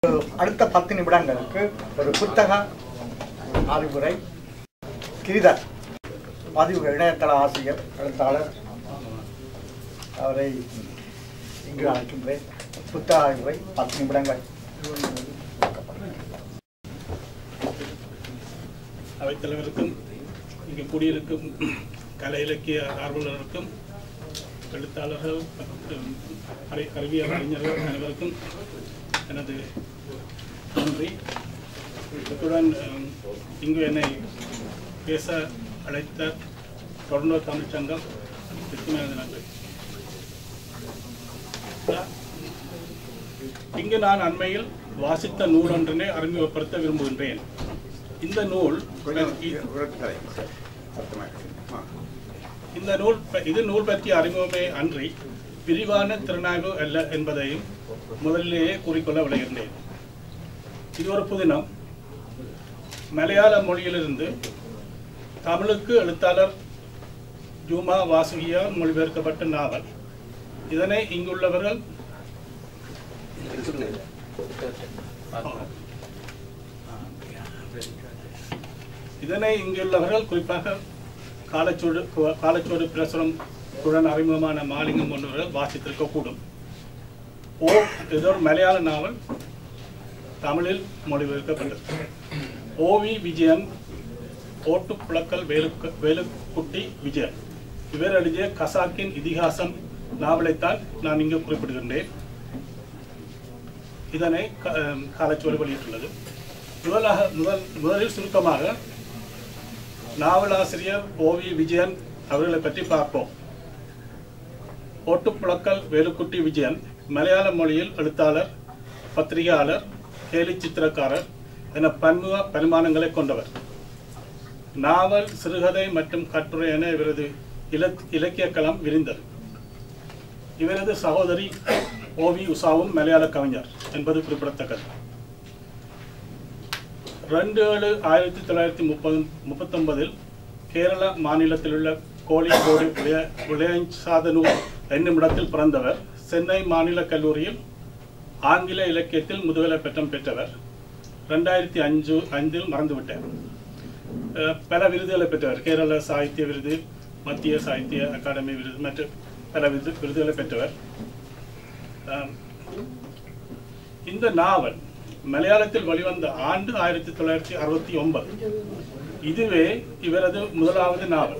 அடுத்த பத்து நிமிடங்களுக்கு ஒரு புத்தக அறிவுரை கிரிதர் பதிவு இணையதள ஆசிரியர் எழுத்தாளர் அவரை இங்கு அழைக்கின்றேன் புத்தக அறிவுரை பத்து நிமிடங்கள் அவைத்தலைவருக்கும் இங்கு கூடியிருக்கும் கலை இலக்கிய ஆர்வலருக்கும் எழுத்தாளர்கள் மற்றும் அறி- அறிவியல் அறிஞர்கள் அனைவருக்கும் எனது நன்றி இத்துடன் அம், இங்கு என்னை பேச அழைத்த தொடர்ந்து தமிழ்ச் சங்கம் இதுக்கும் எனது நன்றி நான் இங்கு நான் அண்மையில் வாசித்த நூல் ஒன்றினை அறிமுகப்படுத்த விரும்புகின்றேன் இந்த நூல் இந்த நூல் ப- இது நூல் பற்றிய அறிமுகமே அன்றி விரிவான திறனாய்வு அல்ல என்பதையும் முதலிலேயே கூறிக்கொள்ள விளைகின்றேன் இது ஒரு புதினம் மலையாள மொழியிலிருந்து தமிழுக்கு எழுத்தாளர் ஜூமா வாசுகியால் மொழிபெயர்க்கப்பட்ட நாவல் இதனை இங்குள்ளவர்கள் இதனை இங்குள்ளவர்கள் குறிப்பாக காலச்சோடு காலச்சோடு பிரசுரம் உடன் அறிமுகமான மாலிங்கம் போன்றவர்கள் வாசித்திருக்கக்கூடும் ஓ இது ஒரு மலையாள நாவல் தமிழில் மொழிபெயர்க்கப்பட்டது ஓவி விஜயன் ஓட்டுப்புழக்கல் வேலுக்கு வேலுக்குட்டி விஜயன் இவர் எழுதிய கசாக்கின் இதிகாசம் நாவலைத்தான் நான் இங்கு குறிப்பிடுகின்றேன் இதனை க- அஹ் காலச்சுவடு வெளியிட்டுள்ளது முதலாக முதல் முதலில் சுருக்கமாக நாவலாசிரியர் ஓவி விஜயன் அவர்களை பற்றி பார்ப்போம் ஓட்டுப்புழக்கல் வேலுக்குட்டி விஜயன் மலையாள மொழியில் எழுத்தாளர் பத்திரிகையாளர் கேலி சித்திரக்காரர் என பன்முக பரிமாணங்களை கொண்டவர் நாவல் சிறுகதை மற்றும் கட்டுரை என இவரது இலக் இலக்கிய களம் விரிந்தது இவரது சகோதரி ஓவி உஷாவும் மலையாள கவிஞர் என்பது குறிப்பிடத்தக்கது ரெண்டு ஏழு ஆயிரத்தி தொள்ளாயிரத்தி முப்பது முப்பத்தொன்பதில் கேரள மாநிலத்தில் உள்ள கோழிக்கோடு விளைய விளையஞ்சாதனூர் என்னும் இடத்தில் பிறந்தவர் சென்னை மாநில கல்லூரியில் ஆங்கில இலக்கியத்தில் முதுகலை பட்டம் பெற்றவர் ரெண்டாயிரத்தி அஞ்சு ஐந்தில் மறந்துவிட்டார் அஹ் பல விருதுகளை பெற்றவர் கேரள சாகித்ய விருது மத்திய சாகித்ய அகாடமி விருது மற்றும் பல விருது விருதுகளை பெற்றவர் அஹ் இந்த நாவல் மலையாளத்தில் வெளிவந்த ஆண்டு ஆயிரத்தி தொள்ளாயிரத்தி அறுபத்தி ஒன்பது இதுவே இவரது முதலாவது நாவல்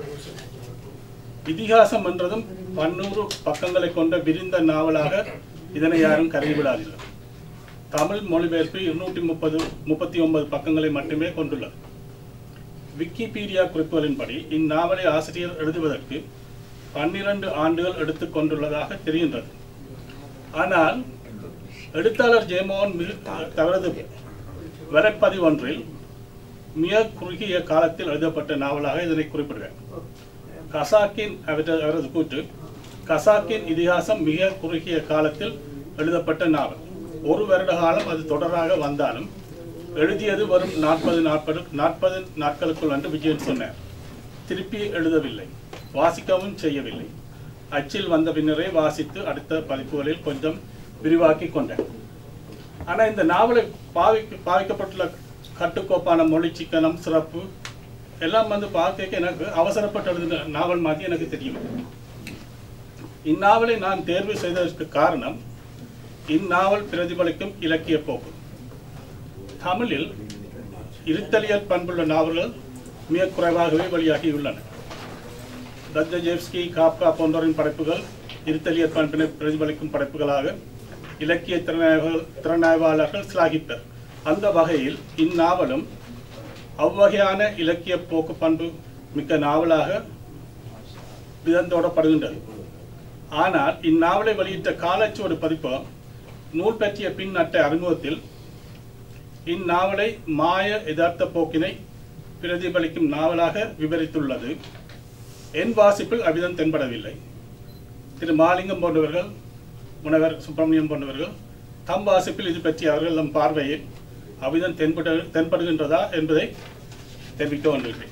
இதிகாசம் என்றதும் பன்னூறு பக்கங்களை கொண்ட விரிந்த நாவலாக இதனை யாரும் கருதிவிடாதீர்கள் தமிழ் மொழிபெயர்ப்பு இருநூற்றி முப்பது முப்பத்தி ஒன்பது பக்கங்களை மட்டுமே கொண்டுள்ளது விக்கிபீடியா குறிப்புகளின்படி இந்நாவலை ஆசிரியர் எழுதுவதற்கு பன்னிரண்டு ஆண்டுகள் எடுத்துக் கொண்டுள்ளதாக தெரிகின்றது ஆனால் எழுத்தாளர் ஜெயமோகன் மிக- தவறது வலைப்பதிவு ஒன்றில் மிக குறுகிய காலத்தில் எழுதப்பட்ட நாவலாக இதனை குறிப்பிடுவேன் கசாக்கின் அவரது அவரது கூற்று கசாக்கின் இதிகாசம் மிக குறுகிய காலத்தில் எழுதப்பட்ட நாவல் ஒரு வருட காலம் அது தொடராக வந்தாலும் எழுதியது வரும் நாற்பது நாற்பது நாற்பது நாட்களுக்குள் என்று விஜயன் சொன்னார் திருப்பி எழுதவில்லை வாசிக்கவும் செய்யவில்லை அச்சில் வந்த பின்னரே வாசித்து அடுத்த பதிப்புகளில் கொஞ்சம் விரிவாக்கி கொண்டேன் ஆனால் இந்த நாவலை பாவிக்க பாவிக்கப்பட்டுள்ள கட்டுக்கோப்பான மொழி சிக்கனம் சிறப்பு எல்லாம் வந்து பார்க்க எனக்கு அவசரப்பட்டு எழுதின நாவல் மாதிரி எனக்கு தெரியும் இந்நாவலை நான் தேர்வு செய்ததற்கு காரணம் இந்நாவல் பிரதிபலிக்கும் இலக்கிய போக்கு தமிழில் இருத்தலியல் பண்புள்ள நாவல்கள் மிக குறைவாகவே வெளியாகியுள்ளன தத்தஜேவ்ஸ்கி காப்கா போன்றோரின் படைப்புகள் இருத்தலியல் பண்பினை பிரதிபலிக்கும் படைப்புகளாக இலக்கிய திறனாய்வர்கள் திறனாய்வாளர்கள் சிலாகிப்பர் அந்த வகையில் இந்நாவலும் அவ்வகையான இலக்கிய போக்கு பண்பு மிக்க நாவலாக விதந்தோடப்படுகின்றது ஆனால் இந்நாவலை வெளியிட்ட காலச்சுவடு பதிப்பகம் நூல் பற்றிய பின் அட்டை அறிமுகத்தில் இந்நாவலை மாய யதார்த்த போக்கினை பிரதிபலிக்கும் நாவலாக விவரித்துள்ளது என் வாசிப்பில் அவ்விதம் தென்படவில்லை திரு மாலிங்கம் போன்றவர்கள் முனைவர் சுப்பிரமணியம் போன்றவர்கள் தம் வாசிப்பில் இது பற்றி அவர்கள் நம் பார்வையில் அவ்விதம் தென்பட தென்படுகின்றதா என்பதை தெரிவிக்க வந்துள்ளேன்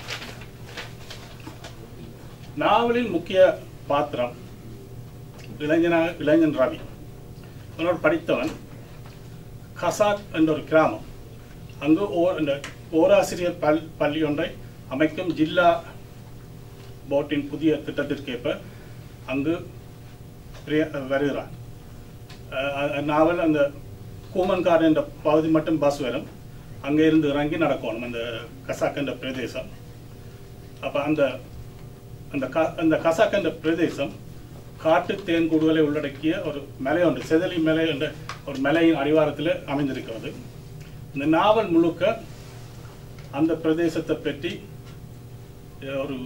நாவலின் முக்கிய பாத்திரம் இளைஞனாக இளைஞன் ரவி அவனோடு படித்தவன் கசாக் என்ற ஒரு கிராமம் அங்கு ஓர் இந்த ஓராசிரியர் பல் பள்ளி ஒன்றை அமைக்கும் ஜில்லா போர்டின் புதிய திட்டத்திற்கேற்ப அங்கு பிரிய- வருகிறார் அஹ் அஹ் நாவல் அந்த கூமன்காடு என்ற பகுதி மட்டும் பஸ் வரும் அங்கே இருந்து இறங்கி நடக்கணும் அந்த கசாக் என்ற பிரதேசம் அப்போ அந்த அந்த க அந்த கசாக் என்ற பிரதேசம் காட்டு தேன்கூடுகளை உள்ளடக்கிய ஒரு மலை ஒன்று செதலி மலை என்ற ஒரு மலையின் அடிவாரத்தில் அமைந்திருக்கிறது இந்த நாவல் முழுக்க அந்த பிரதேசத்தை பற்றி அஹ், ஒரு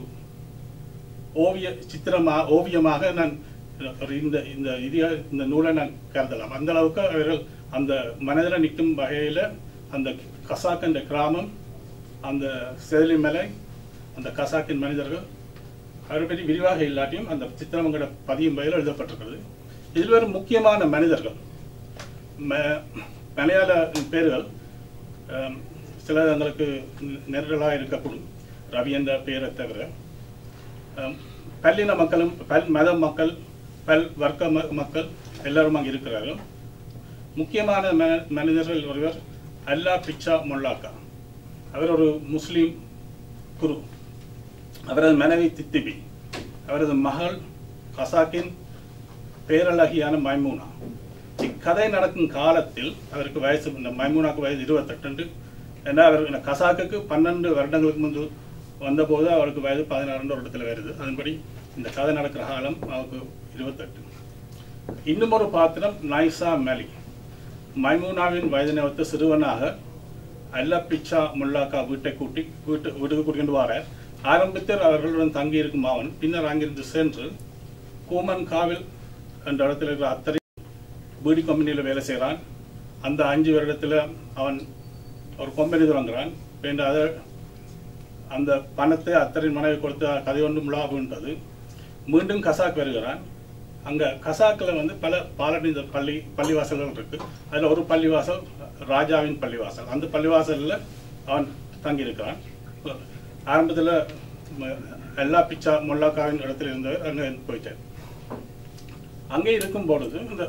ஓவிய சித்திரமா ஓவியமாக நான் ஒரு இந்த இந்த இதிய இந்த நூலை நான் கருதலாம் அந்த அளவுக்கு அவர்கள் அந்த மனதில் நிற்கும் வகையில் அந்த கசாக் என்ற கிராமம் அந்த செதலி மலை அந்த கசாக்கின் மனிதர்கள் அவரை பற்றி விரிவாக இல்லாட்டியும் அந்த சித்திரங்களோட பதியும் வகையில் எழுதப்பட்டிருக்கிறது இதில் ஒரு முக்கியமான மனிதர்கள் ம- மலையாள பேர்கள் அஹ், சில எங்களுக்கு நெருடலாக இருக்கக்கூடும் ரவி என்ற பெயரை தவிர அஹ், பல்லின மக்களும் பல் மத மக்கள் பல் வர்க்க ம- மக்கள் எல்லாரும் அங்கே இருக்கிறார்கள் முக்கியமான ம- மனிதர்கள் ஒருவர் அல்லா பிச்சா மொல்லாக்கா அவர் ஒரு முஸ்லீம் குரு அவரது மனைவி தித்திபி அவரது மகள் கசாக்கின் பேரழகியான மைமூனா இக்கதை நடக்கும் காலத்தில் அவருக்கு வயசு இந்த மைமூனாக்கு வயசு இருபத்தெட்டு ஏன்னா அவர் இந்த கசாக்குக்கு பன்னெண்டு வருடங்களுக்கு முன்பு வந்தபோது அவருக்கு வயது பதினாறு வருடத்தில் வருது அதன்படி இந்த கதை நடக்கிற காலம் அவருக்கு இருபத்தெட்டு இன்னும் ஒரு பாத்திரம் நைசா மேலி மைமூனாவின் வயதினை ஒத்த சிறுவனாக அல்ல பிச்சா முல்லாக்கா வீட்டை கூட்டி வீட்டு வீட்டுக்கு கூட்டிட்டு வரார் ஆரம்பத்தில் அவர்களுடன் தங்கி இருக்கும் அவன் பின்னர் அங்கிருந்து சென்று கூமன் காவில் என்ற இடத்துல இருக்கிற அத்தரை பீடி கம்பெனியில் வேலை செய்கிறான் அந்த அஞ்சு வருடத்தில் அவன் ஒரு கம்பெனி தொடங்குறான் பின்னர் அதை அந்த பணத்தை அத்தரின் மனைவி கொடுத்து கதை ஒன்று முலாபுன்றது மீண்டும் கசாக் வருகிறான் அங்கே கசாக்கில் வந்து பல பாலடைந்த பள்ளி பள்ளிவாசல்கள் இருக்கு அதில் ஒரு பள்ளிவாசல் ராஜாவின் பள்ளிவாசல் அந்த பள்ளிவாசலில் அவன் தங்கியிருக்கிறான் ஆரம்பத்தில் எல்லா பிச்சா முல்லாக்காவின் இடத்துல இருந்தவர் அங்கே போயிட்டார் அங்கே இருக்கும் பொழுது இந்த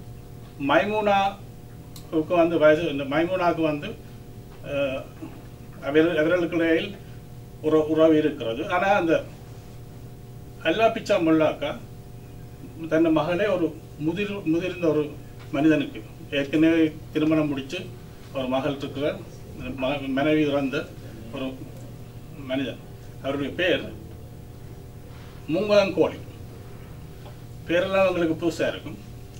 மைமூனாவுக்கு வந்து வயசு இந்த மைமூனாவுக்கு வந்து அஹ், அவர் அவர்களுக்கிடையில் ஒரு உறவு இருக்கிறது ஆனால் அந்த அல்லா பிச்சா முல்லாக்கா தன் மகளே ஒரு முதிர் முதிர்ந்த ஒரு மனிதனுக்கு ஏற்கனவே திருமணம் முடித்து ஒரு மகள் இருக்கிற ம- மனைவி இறந்த ஒரு மனிதன் அவருடைய பேர் மூங்கலங்கோழி பேரெல்லாம் உங்களுக்கு புதுசாக இருக்கும்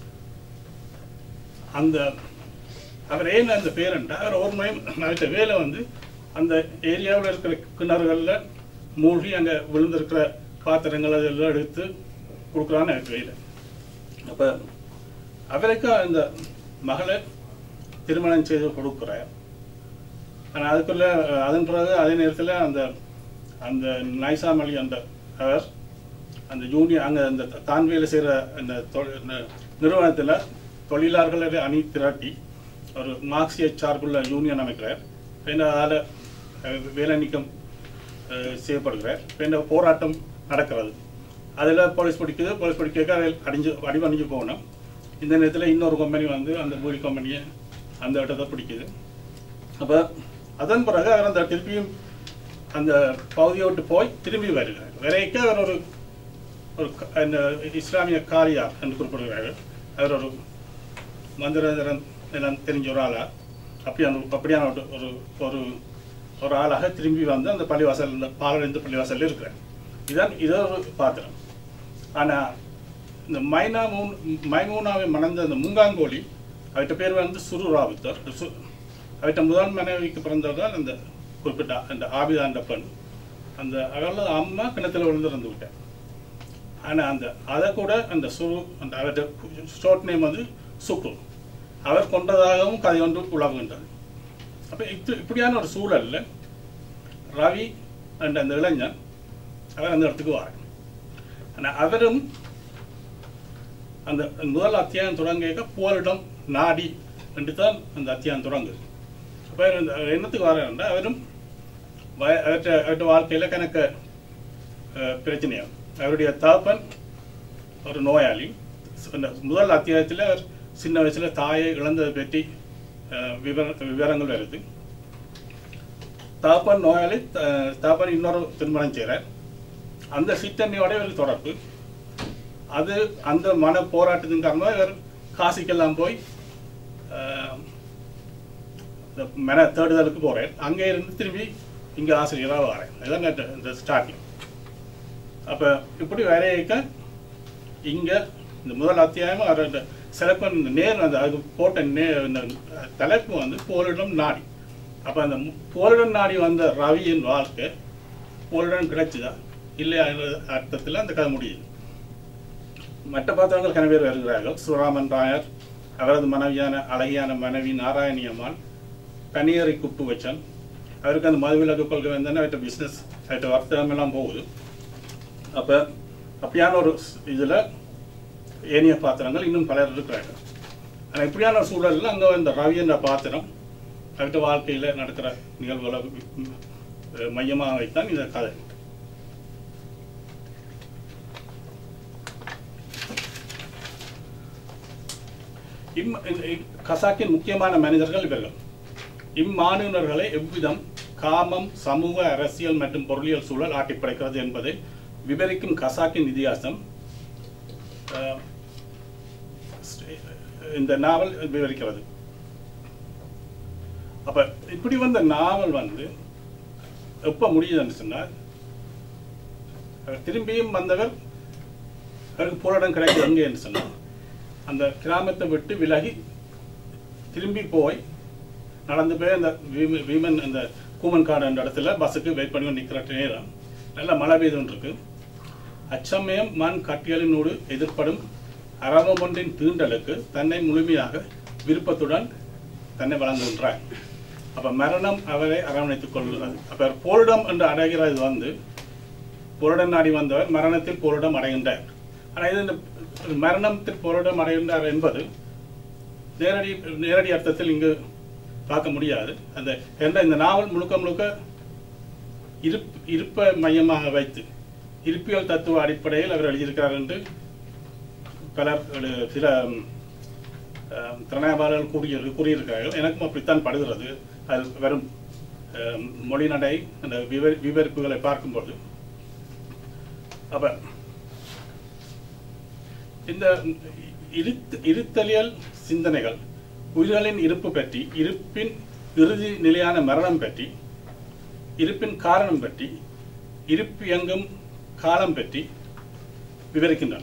அந்த அவர் ஏன் அந்த பேர் என்றால் அவர் ஒரு மயம் அவர்கிட்ட வேலை வந்து அந்த ஏரியாவில் இருக்கிற கிணறுகளில் மூழ்கி அங்கே விழுந்திருக்கிற பாத்திரங்கள் அதெல்லாம் எடுத்து கொடுக்குறான்னு எனக்கு வேலை அப்போ அவருக்கு அந்த மகளை திருமணம் செய்து கொடுக்குறார் ஆனால் அதுக்குள்ள அஹ், அதன் பிறகு அதே நேரத்தில் அந்த அந்த நைசாமலி அந்த அவர் அந்த யூனியன் அங்கே அந்த தான் வேலை செய்கிற அந்த தொ- இந்த நிறுவனத்தில் தொழிலாளர்களை அணி திரட்டி ஒரு மார்க்சிய சார்புள்ள யூனியன் அமைக்கிறார் பின்னர் அதால் வேலை நீக்கம் அஹ், செய்யப்படுகிறார் பின்னர் போராட்டம் நடக்கிறது அதில் போலீஸ் பிடிக்குது போலீஸ் பிடிக்க அதில் அடிஞ்சு அடிவணிஞ்சு போகணும் இந்த நேரத்தில் இன்னொரு கம்பெனி வந்து அந்த மூலி கம்பெனியை அந்த இடத்தை பிடிக்குது அப்போ அதன் பிறகு அவர் அந்த திருப்பியும் அந்த பகுதியை விட்டு போய் திரும்பி வருகிறார் வரைக்கும் அவர் ஒரு ஒரு க- அந்த இஸ்லாமிய காரியா என்று குறிப்பிடுகிறார்கள் அவர் ஒரு மந்திரதரன் எல்லாம் தெரிஞ்ச ஒரு ஆளா அப்படியான அப்படியான ஒரு ஒரு ஒரு ஒரு ஆளாக திரும்பி வந்து அந்த பள்ளிவாசல் இந்த பாலடைந்த பள்ளிவாசலில் இருக்கிறார் இதான் இது ஒரு பாத்திரம் ஆனால் இந்த மைனா மூன் மைமூனாவை மணந்த அந்த முங்காங்கோழி அவர்கிட்ட பேர் வந்து சுரு ராவுத்தர் சு அவர்கிட்ட முதல் மனைவிக்கு பிறந்தவர் தான் அந்த குறிப்பிட்ட அந்த ஆபிதா என்ற பெண் அந்த அவளது அம்மா கிணத்துல விழுந்திருந்து விட்டார் ஆனால் அந்த அதை கூட அந்த சுரு அந்த அவர்கிட்ட ஷார்ட் நேம் வந்து சுக்ரு அவர் கொண்டதாகவும் கதை ஒன்று உலகுகின்றது அப்போ இது இப்படியான ஒரு சூழல்ல ரவி என்ற அந்த இளைஞன் அவர் அந்த இடத்துக்கு வரார் ஆனால் அவரும் அந்த முதல் அத்தியாயம் தொடங்க புகலிடம் நாடி என்று தான் அந்த அத்தியாயம் தொடங்குது அப்போ அவர் என்னத்துக்கு வர்றாருன்னா அவரும் வய- அவர்கிட்ட அவர்கிட்ட வாழ்க்கையில் கணக்க அஹ், பிரச்சனையாகும் அவருடைய தகப்பன் ஒரு நோயாளி அந்த முதல் அத்தியாயத்தில் அவர் சின்ன வயசில் தாயை இழந்ததை பற்றி அஹ், விவர விவரங்கள் வருது தாப்பன் நோயாளி த- தாப்பன் இன்னொரு திருமணம் செய்கிறார் அந்த சித்தன்னையோட இவருக்கு தொடர்பு அது அந்த மன போராட்டத்தின் காரணமாக இவர் காசிக்கெல்லாம் போய் அஹ், இந்த மன தேடுதலுக்கு போகிறேன் அங்கே இருந்து திரும்பி இங்கே ஆசிரியராக வரேன் இதுதான் இந்த- இந்த ஸ்டார்டிங் அப்போ இப்படி வரையக்க இங்கே இந்த முதல் அத்தியாயம் அவர் இந்த சிலப்பன் நேர் அந்த அது போட்ட நே இந்த தலைப்பு வந்து போரிடம் நாடி அப்போ அந்த மு- போரிடம் நாடி வந்த ரவியின் வாழ்க்கை போரிடம் கிடைச்சுதா இல்லையா என்ற அர்த்தத்தில் அந்த கதை முடியுது மற்ற பாத்திரங்கள் கன பேர் வருகிறார்கள் சுராமன் ராயர் அவரது மனைவியான அழகியான மனைவி நாராயணி அம்மாள் பனியரை குப்பு வச்சன் அவருக்கு அந்த மதுவிலக்கு கொள்கை வந்தோன்னா அவர்கிட்ட பிஸ்னஸ் அவர்கிட்ட வர்த்தகம் எல்லாம் போகுது அப்போ அப்படியான ஒரு இதில் ஏனைய பாத்திரங்கள் இன்னும் பலர் இருக்கிறாங்க ஆனால் இப்படியான ஒரு சூழலில் அங்கே இந்த ரவி என்ற பாத்திரம் அவர்கிட்ட வாழ்க்கையில் நடக்கிற நிகழ்வுகளை ம், அஹ், மையமாக வைத்தான் இந்த கதை இம் இந்த- இ- கசாக்கின் முக்கியமான மனிதர்கள் இவர்கள் இம்மாநிலர்களை எவ்விதம் காமம் சமூக அரசியல் மற்றும் பொருளியல் சூழல் ஆட்டிப் படைக்கிறது என்பதை விவரிக்கும் கசாக்கின் இதிகாசம் அஹ், இந்த நாவல் விவரிக்கிறது அப்ப இப்படி வந்த நாவல் வந்து எப்ப முடியுதுன்னு சொன்னால் அவர் திரும்பியும் வந்தவர் அவருக்கு போராட்டம் கிடைக்குது எங்கே என்று சொன்னால் அந்த கிராமத்தை விட்டு விலகி திரும்பி போய் நடந்து போய் அந்த வீம- வீமன் அந்த கூமன் காடு என்ற இடத்துல பஸ்ஸுக்கு வெயிட் பண்ணி நிற்கிற நேரம் நல்ல மழை பெய்து இருக்கு அச்சமயம் மண் கட்டியலினோடு எதிர்ப்படும் அரவம் ஒன்றின் தீண்டலுக்கு தன்னை முழுமையாக விருப்பத்துடன் தன்னை வழங்குகின்றார் அப்ப மரணம் அவரை அரவணைத்துக் கொள்கிறது அப்ப போரிடம் என்று அடைகிறது வந்து போரிடம் நாடி வந்தவர் மரணத்தில் போரிடம் அடைகின்றார் ஆனால் இது இந்த மரணத்தில் போரிடம் அடைகின்றார் என்பது நேரடி நேரடி அர்த்தத்தில் இங்கு பார்க்க முடியாது அந்த என்ற இந்த நாவல் முழுக்க முழுக்க இருப் இருப்பை மையமாக வைத்து இருப்பியல் தத்துவ அடிப்படையில் அவர் எழுதியிருக்கிறார் என்று பலர் எழு- சில ம், அஹ், திறனாய்வாளர்கள் கூறிய கூறியிருக்கிறார்கள் எனக்கும் அப்படித்தான் படுகிறது அது வெறும் அஹ், மொழிநடை அந்த விவரி விவரிப்புகளை பார்க்கும்போது அப்ப இந்த இருத் இருத்தலியல் சிந்தனைகள் உயிர்களின் இருப்பு பற்றி இருப்பின் இறுதி நிலையான மரணம் பற்றி இருப்பின் காரணம் பற்றி இருப்பு இயங்கும் காலம் பற்றி விவரிக்கின்றன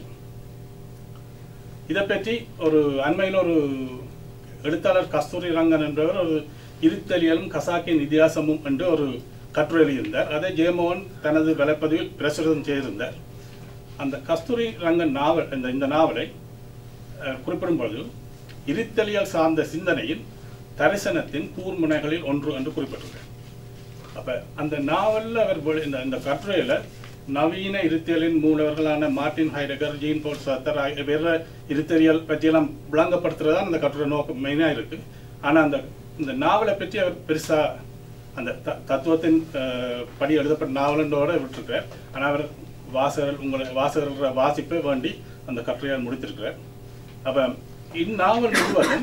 இதை பற்றி ஒரு அண்மையில் ஒரு எழுத்தாளர் கஸ்தூரி ரங்கன் என்பவர் ஒரு இருத்தலியலும் கசாக்கின் இதிகாசமும் என்று ஒரு கட்டுரை எழுதியிருந்தார் அதை ஜெயமோகன் தனது வலைப்பதிவில் பிரசுரம் செய்திருந்தார் அந்த கஸ்தூரி ரங்கன் நாவல் இந்த இந்த நாவலை அஹ், குறிப்பிடும் பொழுது இருத்தலியல் சார்ந்த சிந்தனையின் தரிசனத்தின் கூர்முனைகளில் ஒன்று என்று குறிப்பிட்டிருக்கார் அப்ப அந்த நாவல்ல அவர் வெளி- இந்த இந்த கட்டுரையில நவீன இருத்தியலின் மூலவர்களான மார்ட்டின் ஹைடகர் ஜீன் போல் சத்தர் ஆகிய வேற இருத்தலியல் பற்றியெல்லாம் விளங்கப்படுத்துறதா அந்த கட்டுரை நோக்கம் மெயினாக இருக்கு ஆனா அந்த இந்த நாவலை பற்றி அவர் பெருசா அந்த த- தத்துவத்தின் அஹ், படி எழுதப்பட்ட நாவலண்டோட விட்டுருக்கிறார் ஆனா அவர் வாசகர்கள் உங்களை வாசகர்கள் வாசிப்பை வேண்டி அந்த கட்டுரையை முடித்திருக்கிறார் அப்ப இந்நாவல் முழுவதும்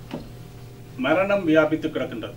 மரணம் வியாபித்து கிடக்கின்றது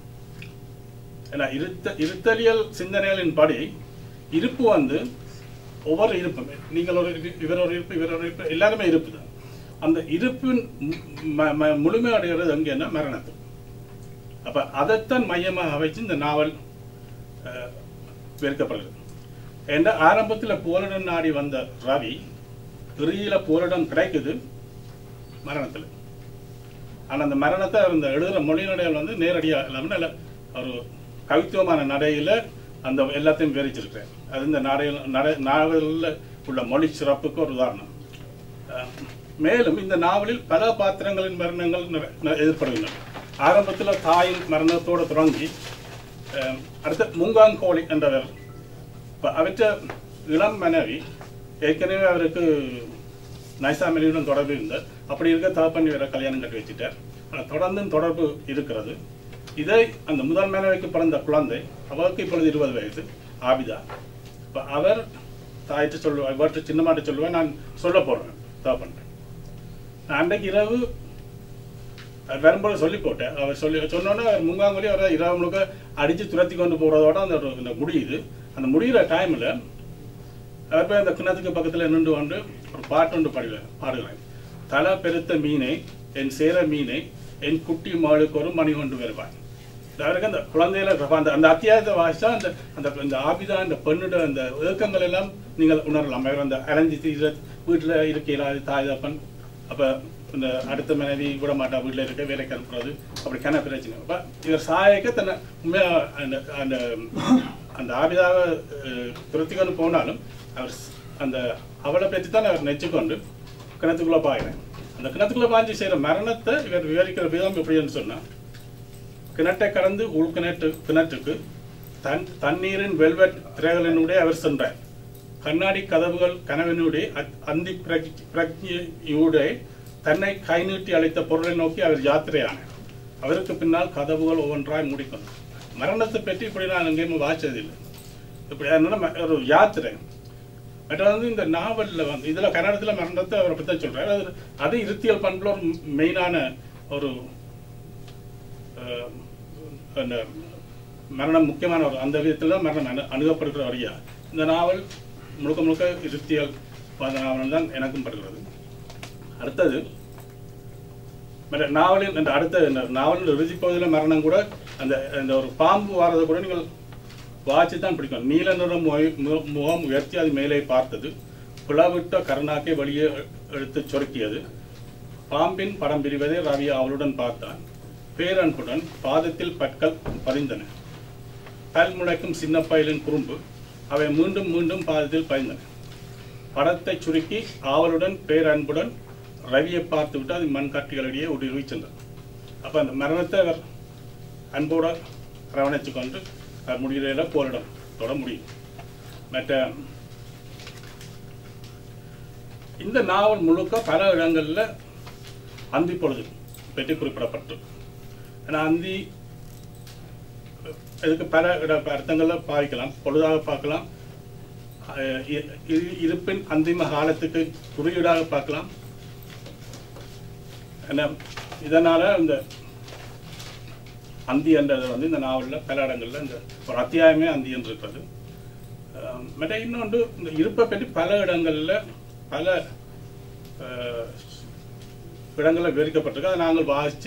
ஏன்னா இருத்த இருத்தலியல் சிந்தனைகளின் படி இருப்பு வந்து ஒவ்வொரு இருப்பும் நீங்கள் ஒரு இரு- இவர் ஒரு இருப்பு இவர் ஒரு இருப்பு எல்லாருமே இருப்பு தான் அந்த இருப்பின் ம- ம- முழுமை அடைகிறது எங்கன்னா மரணத்தில் அப்ப அதைத்தான் மையமாக வைத்து இந்த நாவல் அஹ், விவரிக்கப்படுகிறது என்ற ஆரம்பத்தில் போரிடம் நாடி வந்த ரவி இறுதியில போரிடம் கிடைக்குது மரணத்தில் ஆனா அந்த மரணத்தை அவர் இந்த எழுதுகிற மொழி நடைகள் வந்து நேரடியாக இல்லாமல் நல்ல ஒரு கவித்துவமான நடையில அந்த எல்லாத்தையும் விவரிச்சிருக்கிறேன் அது இந்த நடையில் நடை நாவலில் உள்ள மொழி சிறப்புக்கு ஒரு உதாரணம் அஹ், மேலும் இந்த நாவலில் பல பாத்திரங்களின் மரணங்கள் நிற- ந- எதிர்ப்படுகின்றன ஆரம்பத்தில் தாயின் மரணத்தோடு தொடங்கி அஹ், அடுத்து முங்காங்கோழி என்றவர் இப்ப அவற்ற இளம் மனைவி ஏற்கனவே அவருக்கு நைசாமலியுடன் தொடர்பு இருந்தார் அப்படி இருக்க தகப்பன் வேற கல்யாணம் கட்டி வச்சுட்டார் ஆனால் தொடர்ந்தும் தொடர்பு இருக்கிறது இதை அந்த முதல் மனைவிக்கு பிறந்த குழந்தை அவருக்கு இப்பொழுது இருபது வயசு ஆபிதா இப்போ அவர் தாயிட்டு சொல்லுவார் இவர்கிட்ட சின்னமாட்ட சொல்லுவேன் நான் சொல்ல போறேன் தகப்பன் நான் அன்றைக்கு இரவு அவர் வரும்போது சொல்லி போட்டேன் அவர் சொல்லி சொன்னோன்னே அவர் முங்காங்கொலி அவரை இரவு முழுக்க அடித்து துரத்தி கொண்டு போகிறதோட அந்த ஒரு- இந்த முடியுது அந்த முடிகிற டைமில் அவர் போய் அந்த கிணத்துக்கு பக்கத்தில் நின்று கொண்டு ஒரு பாட்டு ஒன்று பாடுல பாடுகிறேன் தலை பெருத்த மீனை என் சேர மீனை என் குட்டி மகளுக்கு ஒரு மணி கொண்டு வருவான் அவருக்கு அந்த குழந்தையில இருக்க அந்த அந்த அத்தியாயத்தை வாசிச்சா அந்த அந்த இந்த ஆபிதா அந்த பெண்ணோட அந்த ஏக்கங்கள் எல்லாம் நீங்கள் உணரலாம் அவர் அந்த அலைஞ்சி தீர வீட்டில் இருக்கையில தாய் தப்பன் அப்போ இந்த அடுத்த மனைவி விட மாட்டா வீட்டில் இருக்க வேலைக்கு அனுப்புறது அப்படி கன பிரச்சனை அப்போ இவர் சாயக்க தன்னை உண்மையாக அந்த அந்த அந்த ஆபிதாவை அஹ், துரத்தி கொண்டு போனாலும் அவர் ஸ்- அந்த அவளை பற்றி தான் அவர் நெச்சுக்கொண்டு கிணத்துக்குள்ளே பாயிறேன் அந்த கிணத்துக்குள்ளே பாய்ஞ்சி செய்கிற மரணத்தை இவர் விவரிக்கிற விதம் எப்படின்னு சொன்னால் கிணற்றை கடந்து உள் கிணற்று கிணற்றுக்கு தன் தண்ணீரின் வெல்வெட் திரைகளினுடைய அவர் சென்றார் கண்ணாடி கதவுகள் கனவினுடைய அத்- அந்தி பிரக்- பிரக்ஞையுடைய தன்னை கை நீட்டி அழைத்த பொருளை நோக்கி அவர் யாத்திரையானார் அவருக்கு பின்னால் கதவுகள் ஒவ்வொன்றாய் மூடிக்கொண்டது மரணத்தை பற்றி இப்படி நான் எங்கேயுமே வாய்ச்சதில்லை இப்படி அதனால ம- ஒரு யாத்திரை மற்ற வந்து இந்த நாவலில் வந்து இதில் கன்னடத்தில் மரணத்தை அவரை பற்றி தான் சொல்கிறார் அது அது இருத்தியல் பண்பில் ஒரு மெயினான ஒரு அஹ், அந்த மரணம் முக்கியமான ஒரு அந்த விதத்தில் தான் மரணம் அணு அணுகப்படுகிற வழியா இந்த நாவல் முழுக்க முழுக்க இருத்தியல் அந்த நாவல் தான் எனக்கும் படுகிறது அடுத்தது மற்ற நாவலின் அந்த அடுத்த இந்த நாவலின் இறுதி பகுதியில் மரணம் கூட அந்த அந்த ஒரு பாம்பு வாரதை கூட நீங்கள் வாட்சி தான் பிடிக்கும் நீல நிறம் முக- மு- முகம் உயர்த்தி அது மேலே பார்த்தது பிளவிட்ட கருணாக்கை வெளியே எடுத்து சொருக்கியது பாம்பின் படம் பிரிவதை ரவி அவளுடன் பார்த்தான் பேரன்புடன் பாதத்தில் பற்கள் பதிந்தன பல் முளைக்கும் சின்ன பயலின் குறும்பு அவை மீண்டும் மீண்டும் பாதத்தில் பதிந்தன படத்தை சுருக்கி ஆவலுடன் பேரன்புடன் ரவியை பார்த்து விட்டு அது மண் காட்டிகளிடையே ஊடுருவி சென்றார் அப்போ அந்த மரணத்தை அவர் அன்போட அரவணைச்சு கொண்டு அவர் முடிகிற போரிடம் தொட முடியும் மற்ற இந்த நாவல் முழுக்க பல இடங்கள்ல அந்தி பொழுது பற்றி குறிப்பிடப்பட்டு ஏன்னா அந்தி இதுக்கு பல இட அர்த்தங்கள்ல பாவிக்கலாம் பொழுதாக பார்க்கலாம் அஹ் இ- இ- இருப்பின் அந்திம காலத்துக்கு குறியீடாக பார்க்கலாம் என்ன இதனால இந்த அந்தி என்றது வந்து இந்த நாவலில் பல இடங்கள்ல இந்த ஒரு அத்தியாயமே அந்தி என்று இருக்கிறது அஹ் மற்ற இன்னொன்று இந்த இருப்பை பற்றி பல இடங்கள்ல பல அஹ், இடங்கள்ல விவரிக்கப்பட்டிருக்கு அதை நாங்கள் வாசித்து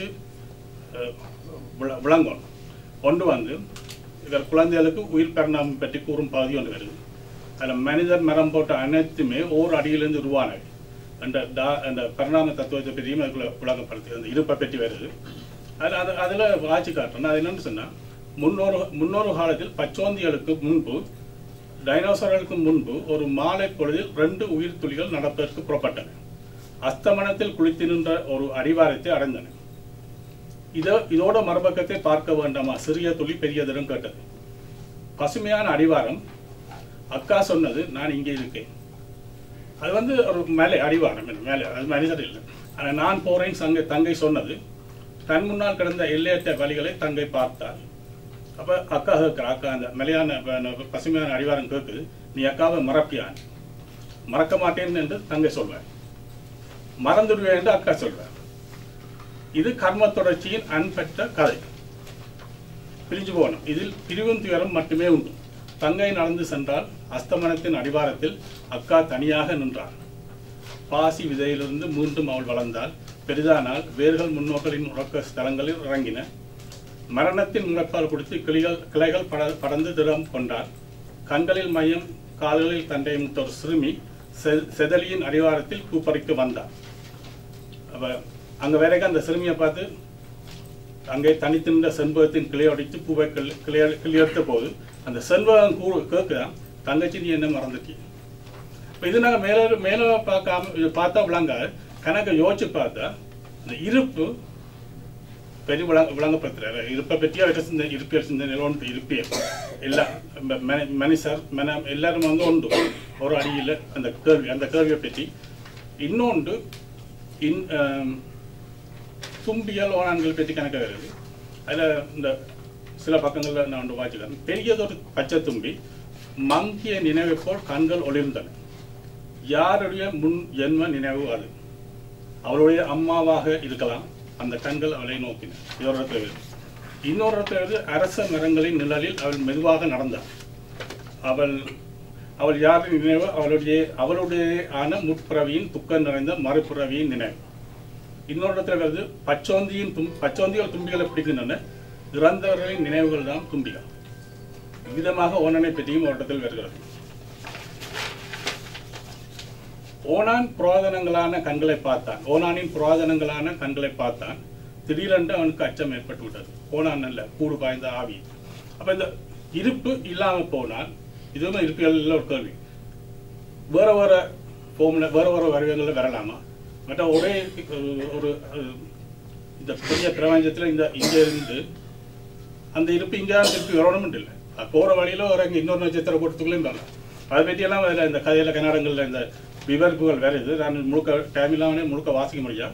விளங்கணும் ஒன்று வந்து இவர் குழந்தைகளுக்கு உயிர் பரிணாமம் பற்றி கூறும் பகுதி ஒன்று வருது அதில் மனிதர் மரம் போட்ட அனைத்துமே ஓர் அடியிலிருந்து உருவானவை அந்த டா அந்த பரிணாம தத்துவத்தை பற்றியும் அதுக்குள்ள விளங்கப்படுத்தி அந்த இருப்பை பற்றி வருது அதில் அது அதில் வாட்சி காட்டுறேன் அது என்னன்னு சொன்னால் முன்னொரு முன்னொரு காலத்தில் பச்சோந்திகளுக்கு முன்பு டைனோசர்களுக்கு முன்பு ஒரு மாலை பொழுதில் ரெண்டு உயிர் துளிகள் நடப்பதற்கு புறப்பட்டன அஸ்தமனத்தில் குளித்து நின்ற ஒரு அடிவாரத்தை அடைந்தன இதோ இதோட மறுபக்கத்தை பார்க்க வேண்டாமா சிறிய துளி பெரியதிடம் கேட்டது பசுமையான அடிவாரம் அக்கா சொன்னது நான் இங்கே இருக்கேன் அது வந்து ஒரு மேலே அடிவாரம் இல்லை, மேலே அது மனிதர் இல்லை ஆனால் நான் போறேன் சங்கை தங்கை சொன்னது தன் முன்னால் கிடந்த எல்லையற்ற வழிகளை தங்கை பார்த்தாள் அப்ப அக்கா கேட்குறா அக்கா அந்த மலையான ப- பசுமையான அடிவாரம் கேட்குது நீ அக்காவை மறப்பியான் மறக்க மாட்டேன் என்று தங்கை சொல்வார் மறந்துடுவேன் என்று அக்கா சொல்வார் இது கர்ம தொடர்ச்சியின் அன்பற்ற கதை பிரிஞ்சு போகணும் இதில் பிரிவும் துயரம் மட்டுமே உண்டு தங்கை நடந்து சென்றால் அஸ்தமனத்தின் அடிவாரத்தில் அக்கா தனியாக நின்றாள் பாசி விதையிலிருந்து மீண்டும் அவள் வளர்ந்தாள் பெரிதானால் வேர்கள் முன்னோக்களின் உறக்க ஸ்தலங்களில் இறங்கின மரணத்தின் முழக்கால் கொடுத்து கிளிகள் கிளைகள் பட படர்ந்து திடம் கொண்டாள் கண்களில் மையம் கால்களில் தண்டை முத்த ஒரு சிறுமி செ- செதலியின் அடிவாரத்தில் பூப்பறிக்க வந்தாள் அப்ப அங்க வேறைக்கு அந்த சிறுமியை பார்த்து அங்கே தனித்திருந்த செண்பகத்தின் கிளையடித்து பூவை கிளி கிளிய கிளியெடுத்த போது அந்த செண்பகம் கூ கேட்குதான் தங்கச்சி நீ என்ன மறந்துட்டி இப்போ இது நாங்கள் மேலே மேலே பார்க்காம இது பார்த்தா விளங்காது கணக்கை யோசிச்சு பார்த்தா அந்த இருப்பு பெரிய விளங்க விளங்கப்படுத்துறாரு இருப்பை பற்றி அவர்கிட்ட சிந்தனை இருப்பியல் சிந்தனையில் ஒன்று இருப்பியல் எல்லாம் ம- மனி- மனுஷர் மன எல்லாரும் வந்து உண்டு ஒரு அடியில் அந்த கேள்வி அந்த கேள்வியை பற்றி இன்னொன்று இன் ஆம், தும்பியல் ஓனான்கள் பற்றி கணக்கு வருது அதில் இந்த சில பக்கங்களில் நான் ஒன்று வாசிக்கிறேன் பெரியதொரு பச்சை தும்பி மங்கிய நினைவை போல் கண்கள் ஒளிர்ந்தன யாருடைய முன் ஜென்ம நினைவு அது அவளுடைய அம்மாவாக இருக்கலாம் அந்த கண்கள் அவளை நோக்கின இது ஒரு இடத்துல வருது இன்னொரு இடத்துல வருது அரச மரங்களின் நிழலில் அவள் மெதுவாக நடந்தாள் அவள் அவள் யாரின் நினைவு அவளுடைய அவளுடைய ஆன முற்பிறவியின் துக்கம் நிறைந்த மறுபிறவியின் நினைவு இன்னொரு இடத்துல வருது பச்சோந்தியின் தும் பச்சோந்திகள் தும்பிகளை பிடிக்கின்றன இறந்தவர்களின் நினைவுகள் தான் தும்பிகள் விதமாக ஓனனை பற்றியும் ஒரு இடத்தில் வருகிறது ஓனான் புராதனங்களான கண்களை பார்த்தான் ஓனானின் புராதனங்களான கண்களை பார்த்தான் திடீரென்று அவனுக்கு அச்சம் ஏற்பட்டு விட்டது ஓனான் அல்ல கூடு பாய்ந்த ஆவி அப்ப இந்த இருப்பு இல்லாம போனால் இதுவும் இருப்பியல் ஒரு கேள்வி வேற வேற ஃபோம்ல வேற வேற வடிவங்களில் வரலாமா மற்ற ஒரே ஒரு- ஒரு அஹ், இந்த பெரிய பிரபஞ்சத்துல இந்த இங்க இருந்து அந்த இருப்பு இங்கே திருப்பி வரணும் இல்லை அது போற வழியில ஒரு அங்க இன்னொரு நட்சத்திர கூட்டத்துக்குள்ளேயும் வரலாம் அதை பற்றியெல்லாம் அதில் இந்த கதையில கன்னடங்கள்ல இந்த விவரிப்புகள் வருது நான் முழுக்க டைம் இல்லாமலே முழுக்க வாசிக்க முடியும்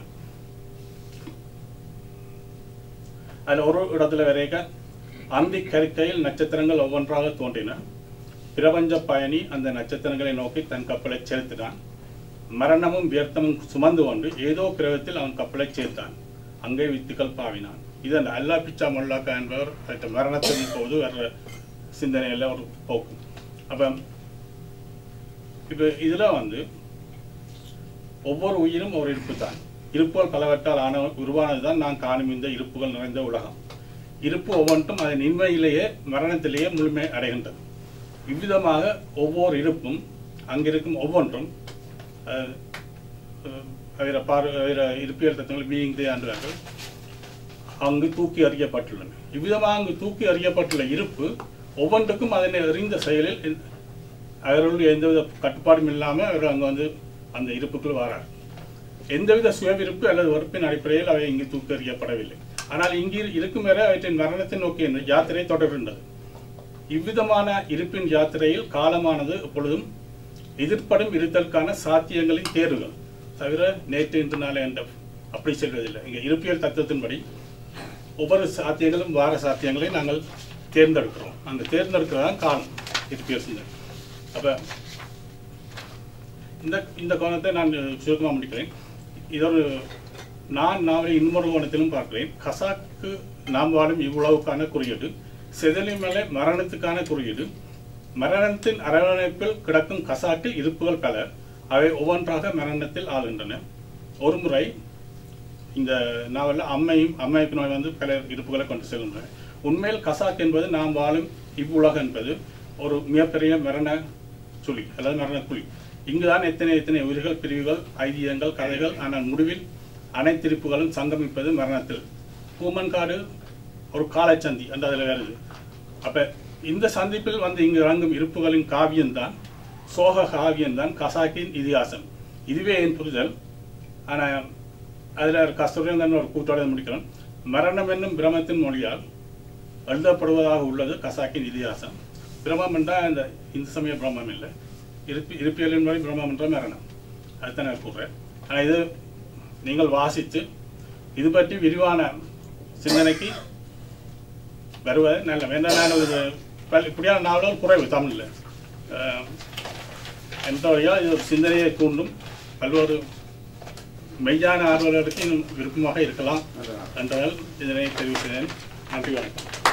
அதில் ஒரு இடத்துல வரைக்க அந்தி கருக்கையில் நட்சத்திரங்கள் ஒவ்வொன்றாக தோன்றின பிரபஞ்ச பயணி அந்த நட்சத்திரங்களை நோக்கி தன் கப்பலை செலுத்தினான் மரணமும் வியர்த்தமும் சுமந்து கொண்டு ஏதோ கிரகத்தில் அவன் கப்பலை சேர்த்தான் அங்கே வித்துக்கள் பாவினான் இது அந்த அல்லா பிச்சா மொல்லாக்கா என்பவர் அந்த மரணத்தின் போது வர்ற சிந்தனையில் ஒரு போக்கு அப்போ இப்போ இதில் வந்து ஒவ்வொரு உயிரும் ஒரு இருப்பு தான் இருப்புகள் பலவற்றால் ஆன உருவானதுதான் நான் காணும் இந்த இருப்புகள் நிறைந்த உலகம் இருப்பு ஒவ்வொன்றும் அதன் இன்மையிலேயே மரணத்திலேயே முழுமை அடைகின்றது இவ்விதமாக ஒவ்வொரு இருப்பும் அங்கிருக்கும் ஒவ்வொன்றும் அஹ், அஹ், அதில் பார் அதில் இருப்பியல் தத்துவங்கள் பீயிங் தே ஆண்டுவார்கள் அங்கு தூக்கி அறியப்பட்டுள்ளன இவ்விதமாக அங்கு தூக்கி அறியப்பட்டுள்ள இருப்பு ஒவ்வொன்றுக்கும் அதனை அறிந்த செயலில் எந்த- அவர்களுடைய எந்தவித கட்டுப்பாடும் இல்லாமல் அவர்கள் அங்கே வந்து அந்த இருப்புக்குள் வரார் எந்தவித சுயவிருப்பு அல்லது வெறுப்பின் அடிப்படையில் அவை இங்கு தூக்கி எறியப்படவில்லை ஆனால் இங்கு இருக்கும் வரை அவற்றின் மரணத்தை நோக்கி என்ன யாத்திரை தொடர்கின்றது இவ்விதமான இருப்பின் யாத்திரையில் காலமானது எப்பொழுதும் எதிர்ப்படும் இருத்தலுக்கான சாத்தியங்களின் தேர்வுகள் தவிர நேற்று இன்று நாளை என்ற அப்படி செல்வதில்லை இங்கே இருப்பியல் தத்துவத்தின்படி ஒவ்வொரு சாத்தியங்களும் வார சாத்தியங்களை நாங்கள் தேர்ந்தெடுக்கிறோம் அந்த தேர்ந்தெடுக்கிறதான் காலம் இருப்பியல் சிந்தனை அப்போ இந்த இந்த கோணத்தை நான் சுருக்கமாக முடிக்கிறேன் இது ஒரு நான் நாவலை இன்னொரு கோணத்திலும் பார்க்கிறேன் கசாக்கு நாம் வாழும் இவ்வளவுக்கான குறியீடு செதிலிமலை மரணத்துக்கான குறியீடு மரணத்தின் அரவணைப்பில் கிடக்கும் கசாக்கில் இருப்புகள் பல அவை ஒவ்வொன்றாக மரணத்தில் ஆளுகின்றன ஒரு முறை இந்த நாவலில் அம்மையும் அம்மைக்கு நோய் வந்து பல இருப்புகளை கொண்டு செல்கின்றன உண்மையில் கசாக் என்பது நாம் வாழும் இவ்வுலகம் என்பது ஒரு மிகப்பெரிய மரண சுழி அதாவது மரண குழி இங்குதான் எத்தனை எத்தனை உயிர்கள் பிரிவுகள் ஐதியங்கள் கதைகள் ஆனால் முடிவில் அனைத்து இருப்புகளும் சங்கமிப்பது மரணத்தில் பூமன்காடு ஒரு காலச்சந்தி என்று அதில் வருது அப்ப இந்த சந்திப்பில் வந்து இங்கு இறங்கும் இருப்புகளின் காவியம்தான் சோக காவியம்தான் கசாக்கின் இதிகாசம் இதுவே என் புரிதல் ஆனால் அதில் கஸ்தூரியன் ஒரு கூட்டோட முடிக்கிறோம் மரணம் என்னும் பிரமத்தின் மொழியால் எழுதப்படுவதாக உள்ளது கசாக்கின் இதிகாசம் பிரம்மம் என்றால் இந்த இந்து சமய பிரம்மம் இல்லை இருப்பி இருப்பியலின் வழி பிரம்மம் என்ற மரணம் அதுதான் நான் கூறுறேன் ஆனால் இது நீங்கள் வாசித்து இது பற்றி விரிவான சிந்தனைக்கு வருவது நல்ல வேண்டாம் நான் ஒரு பல் இப்படியான நாவலும் குறைவு தமிழில் என்ற வழியாக இது ஒரு சிந்தனையை தூண்டும் பல்வேறு மெய்யான ஆர்வலர்களுக்கு இன்னும் விருப்பமாக இருக்கலாம் என்றதால் இதனை தெரிவு செய்தேன் நன்றி வணக்கம்